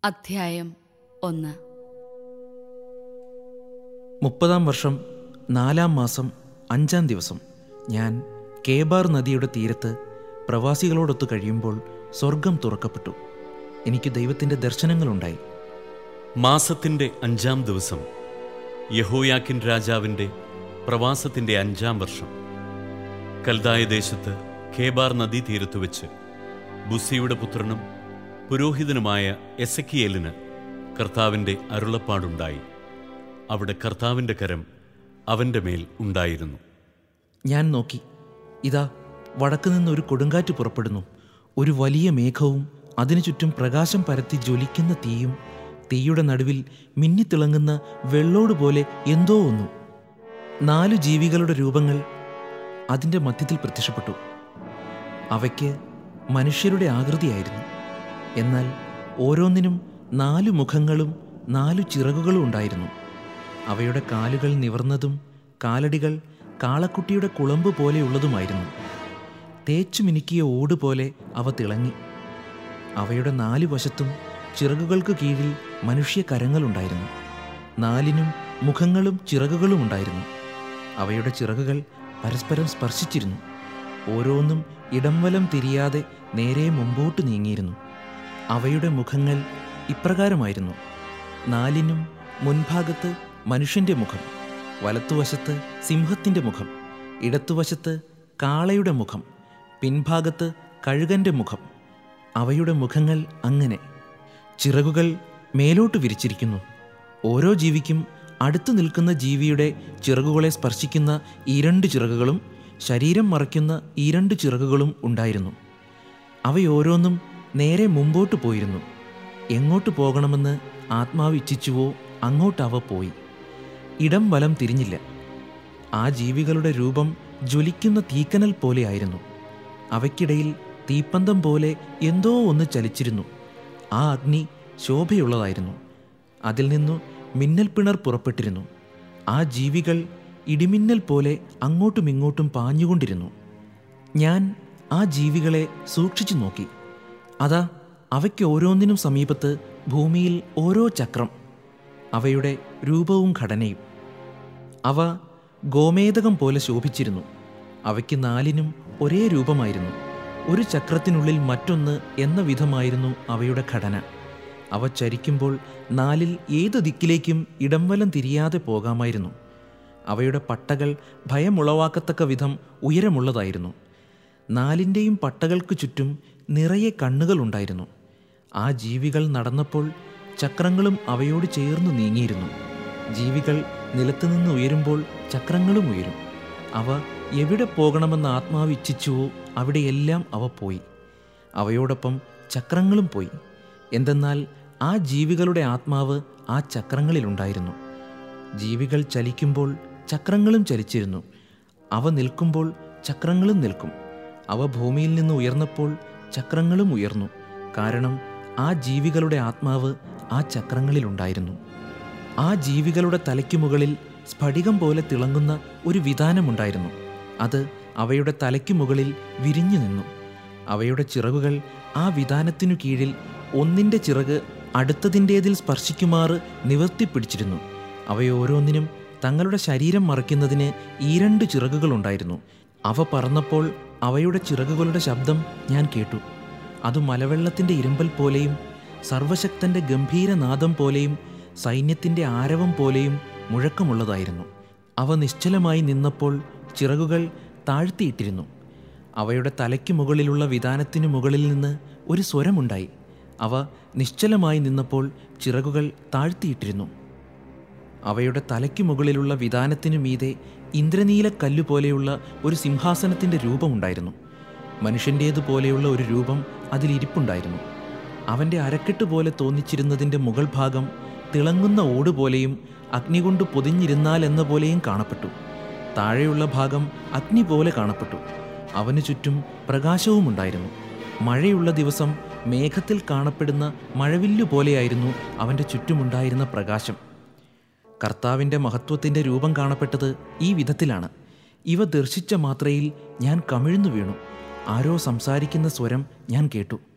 അധ്യായം ഒന്ന് മുപ്പതാം വർഷം നാലാം മാസം അഞ്ചാം ദിവസം ഞാൻ കേബാർ നദിയുടെ തീരത്ത് പ്രവാസികളോടൊത്ത് കഴിയുമ്പോൾ സ്വർഗം തുറക്കപ്പെട്ടു എനിക്ക് ദൈവത്തിൻ്റെ ദർശനങ്ങളുണ്ടായി മാസത്തിന്റെ അഞ്ചാം ദിവസം യഹോയാക്കിൻ രാജാവിന്റെ പ്രവാസത്തിന്റെ അഞ്ചാം വർഷം കൽദായ ദേശത്ത് ഖേബാർ നദീതീരത്ത് വെച്ച് ബുസ്സിയുടെ പുത്രനും പുരോഹിതനുമായ എസക്കിയേലിന് കർത്താവിന്റെ അരുളപ്പാടുണ്ടായി അവിടെ കർത്താവിന്റെ കരം അവന്റെ മേൽ ഉണ്ടായിരുന്നു ഞാൻ നോക്കി ഇതാ വടക്ക് നിന്ന് ഒരു കൊടുങ്കാറ്റ് പുറപ്പെടുന്നു ഒരു വലിയ മേഘവും അതിനു ചുറ്റും പ്രകാശം പരത്തി ജ്വലിക്കുന്ന തീയും തീയുടെ നടുവിൽ മിന്നിത്തിളങ്ങുന്ന വെള്ളോട് പോലെ എന്തോ ഒന്നു നാലു ജീവികളുടെ രൂപങ്ങൾ അതിൻ്റെ മധ്യത്തിൽ പ്രത്യക്ഷപ്പെട്ടു അവയ്ക്ക് മനുഷ്യരുടെ ആകൃതിയായിരുന്നു എന്നാൽ ഓരോന്നിനും നാലു മുഖങ്ങളും നാലു ചിറകുകളും ഉണ്ടായിരുന്നു അവയുടെ കാലുകൾ നിവർന്നതും കാലടികൾ കാളക്കുട്ടിയുടെ കുളമ്പ് പോലെയുള്ളതുമായിരുന്നു തേച്ചു മിനുക്കിയ ഓട് പോലെ അവ തിളങ്ങി അവയുടെ നാലു വശത്തും ചിറകുകൾക്ക് കീഴിൽ മനുഷ്യ കരങ്ങളുണ്ടായിരുന്നു നാലിനും മുഖങ്ങളും ചിറകുകളും ഉണ്ടായിരുന്നു അവയുടെ ചിറകുകൾ പരസ്പരം സ്പർശിച്ചിരുന്നു ഓരോന്നും ഇടംവലം തിരിയാതെ നേരെ മുമ്പോട്ട് നീങ്ങിയിരുന്നു അവയുടെ മുഖങ്ങൾ ഇപ്രകാരമായിരുന്നു നാലിനും മുൻഭാഗത്ത് മനുഷ്യന്റെ മുഖം വലത്തുവശത്ത് സിംഹത്തിന്റെ മുഖം ഇടത്തുവശത്ത് കാളയുടെ മുഖം പിൻഭാഗത്ത് കഴുകന്റെ മുഖം അവയുടെ മുഖങ്ങൾ അങ്ങനെ ചിറകുകൾ മേലോട്ട് വിരിച്ചിരിക്കുന്നു ഓരോ ജീവിക്കും അടുത്തു നിൽക്കുന്ന ജീവിയുടെ ചിറകുകളെ സ്പർശിക്കുന്ന ഈ രണ്ട് ചിറകുകളും ശരീരം മറയ്ക്കുന്ന ഈ രണ്ട് ചിറകുകളും ഉണ്ടായിരുന്നു അവയോരോന്നും നേരെ മുമ്പോട്ട് പോയിരുന്നു എങ്ങോട്ട് പോകണമെന്ന് ആത്മാവ് ഇച്ഛിച്ചുവോ അങ്ങോട്ട് അവ പോയി ഇടം വലം തിരിഞ്ഞില്ല ആ ജീവികളുടെ രൂപം ജ്വലിക്കുന്ന തീക്കനൽ പോലെയായിരുന്നു അവയ്ക്കിടയിൽ തീപ്പന്തം പോലെ എന്തോ ഒന്ന് ചലിച്ചിരുന്നു ആ അഗ്നി ശോഭയുള്ളതായിരുന്നു അതിൽ നിന്നു മിന്നൽ പിണർ പുറപ്പെട്ടിരുന്നു ആ ജീവികൾ ഇടിമിന്നൽ പോലെ അങ്ങോട്ടും ഇങ്ങോട്ടും പാഞ്ഞുകൊണ്ടിരുന്നു ഞാൻ ആ ജീവികളെ സൂക്ഷിച്ചു നോക്കി അതാ അവയ്ക്ക് ഓരോന്നിനും സമീപത്ത് ഭൂമിയിൽ ഓരോ ചക്രം അവയുടെ രൂപവും ഘടനയും അവ ഗോമേതകം പോലെ ശോഭിച്ചിരുന്നു അവയ്ക്ക് നാലിനും ഒരേ രൂപമായിരുന്നു ഒരു ചക്രത്തിനുള്ളിൽ മറ്റൊന്ന് എന്ന വിധമായിരുന്നു അവയുടെ ഘടന അവ ചരിക്കുമ്പോൾ നാലിൽ ഏത് ദിക്കിലേക്കും ഇടംവലം തിരിയാതെ പോകാമായിരുന്നു അവയുടെ പട്ടകൾ ഭയമുളവാക്കത്തക്ക വിധം ഉയരമുള്ളതായിരുന്നു നാലിൻ്റെയും പട്ടകൾക്ക് ചുറ്റും നിറയെ കണ്ണുകളുണ്ടായിരുന്നു ആ ജീവികൾ നടന്നപ്പോൾ ചക്രങ്ങളും അവയോട് ചേർന്ന് നീങ്ങിയിരുന്നു ജീവികൾ നിലത്തുനിന്ന് ഉയരുമ്പോൾ ചക്രങ്ങളും ഉയരും അവ എവിടെ പോകണമെന്ന് ആത്മാവ് ഇച്ഛിച്ചുവോ അവിടെയെല്ലാം അവ പോയി അവയോടൊപ്പം ചക്രങ്ങളും പോയി എന്തെന്നാൽ ആ ജീവികളുടെ ആത്മാവ് ആ ചക്രങ്ങളിലുണ്ടായിരുന്നു ജീവികൾ ചലിക്കുമ്പോൾ ചക്രങ്ങളും ചലിച്ചിരുന്നു അവ നിൽക്കുമ്പോൾ ചക്രങ്ങളും നിൽക്കും അവ ഭൂമിയിൽ നിന്ന് ഉയർന്നപ്പോൾ ചക്രങ്ങളും ഉയർന്നു കാരണം ആ ജീവികളുടെ ആത്മാവ് ആ ചക്രങ്ങളിലുണ്ടായിരുന്നു ആ ജീവികളുടെ തലയ്ക്കു മുകളിൽ സ്ഫടികം പോലെ തിളങ്ങുന്ന ഒരു വിധാനമുണ്ടായിരുന്നു അത് അവയുടെ തലയ്ക്കു മുകളിൽ വിരിഞ്ഞു നിന്നു അവയുടെ ചിറകുകൾ ആ വിധാനത്തിനു കീഴിൽ ഒന്നിൻ്റെ ചിറക് അടുത്തതിൻ്റേതിൽ സ്പർശിക്കുമാറ് നിവർത്തിപ്പിടിച്ചിരുന്നു അവയോരോന്നിനും തങ്ങളുടെ ശരീരം മറയ്ക്കുന്നതിന് ഈ രണ്ട് ചിറകുകളുണ്ടായിരുന്നു അവ പറന്നപ്പോൾ അവയുടെ ചിറകുകളുടെ ശബ്ദം ഞാൻ കേട്ടു അത് മലവെള്ളത്തിൻ്റെ ഇരമ്പൽ പോലെയും സർവശക്തൻ്റെ ഗംഭീരനാദം പോലെയും സൈന്യത്തിൻ്റെ ആരവം പോലെയും മുഴക്കമുള്ളതായിരുന്നു അവ നിശ്ചലമായി നിന്നപ്പോൾ ചിറകുകൾ താഴ്ത്തിയിട്ടിരുന്നു അവയുടെ തലയ്ക്ക് മുകളിലുള്ള വിധാനത്തിനു മുകളിൽ നിന്ന് ഒരു സ്വരമുണ്ടായി അവ നിശ്ചലമായി നിന്നപ്പോൾ ചിറകുകൾ താഴ്ത്തിയിട്ടിരുന്നു അവയുടെ തലയ്ക്ക് മുകളിലുള്ള വിധാനത്തിനു മീതെ ഇന്ദ്രനീല കല്ല് പോലെയുള്ള ഒരു സിംഹാസനത്തിൻ്റെ രൂപമുണ്ടായിരുന്നു മനുഷ്യൻ്റേതുപോലെയുള്ള ഒരു രൂപം അതിലിരിപ്പുണ്ടായിരുന്നു അവൻ്റെ അരക്കെട്ട് പോലെ തോന്നിച്ചിരുന്നതിൻ്റെ മുകൾ ഭാഗം തിളങ്ങുന്ന ഓട് പോലെയും അഗ്നി കൊണ്ട് പൊതിഞ്ഞിരുന്നാൽ എന്ന പോലെയും കാണപ്പെട്ടു താഴെയുള്ള ഭാഗം അഗ്നി പോലെ കാണപ്പെട്ടു അവന് ചുറ്റും പ്രകാശവുമുണ്ടായിരുന്നു മഴയുള്ള ദിവസം മേഘത്തിൽ കാണപ്പെടുന്ന മഴവില്ലു പോലെയായിരുന്നു അവൻ്റെ ചുറ്റുമുണ്ടായിരുന്ന പ്രകാശം കർത്താവിൻ്റെ മഹത്വത്തിൻ്റെ രൂപം കാണപ്പെട്ടത് ഈ വിധത്തിലാണ് ഇവ ദർശിച്ച മാത്രയിൽ ഞാൻ കമിഴ്ന്നു വീണു ആരോ സംസാരിക്കുന്ന സ്വരം ഞാൻ കേട്ടു